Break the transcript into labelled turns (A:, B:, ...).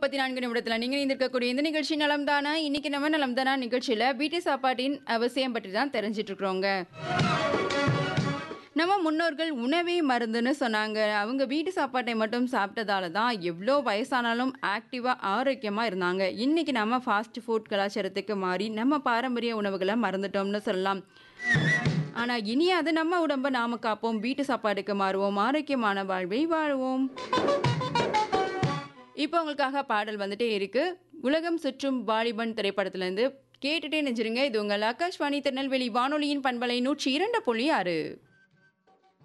A: முப்பத்தி நான்கு நிமிடத்தில் நீங்கள் இருந்திருக்கக்கூடிய இந்த நிகழ்ச்சி நலம் தானா இன்னைக்கு நம்ம நலம் தானா நிகழ்ச்சியில் வீட்டு சாப்பாட்டின் அவசியம் பற்றி தான் தெரிஞ்சிட்டு இருக்கிறோங்க நம்ம முன்னோர்கள் உணவே மருந்துன்னு சொன்னாங்க அவங்க வீட்டு சாப்பாட்டை மட்டும் சாப்பிட்டதால தான் எவ்வளோ வயசானாலும் ஆக்டிவாக ஆரோக்கியமாக இருந்தாங்க இன்னைக்கு நம்ம ஃபாஸ்ட் ஃபுட் கலாச்சாரத்துக்கு மாறி நம்ம பாரம்பரிய உணவுகளை மறந்துட்டோம்னு சொல்லலாம் ஆனால் இனியாவது நம்ம உடம்பை நாம காப்போம் வீட்டு சாப்பாட்டுக்கு மாறுவோம் ஆரோக்கியமான வாழ்வை வாழ்வோம் இப்போ உங்களுக்காக பாடல் வந்துட்டே இருக்கு உலகம் சுற்றும் வாலிபன் திரைப்படத்திலேருந்து கேட்டுட்டே நெஞ்சிருங்க இது உங்கள் ஆகாஷ்வாணி திருநெல்வேலி வானொலியின் பண்பலை நூற்றி இரண்டு புள்ளி ஆறு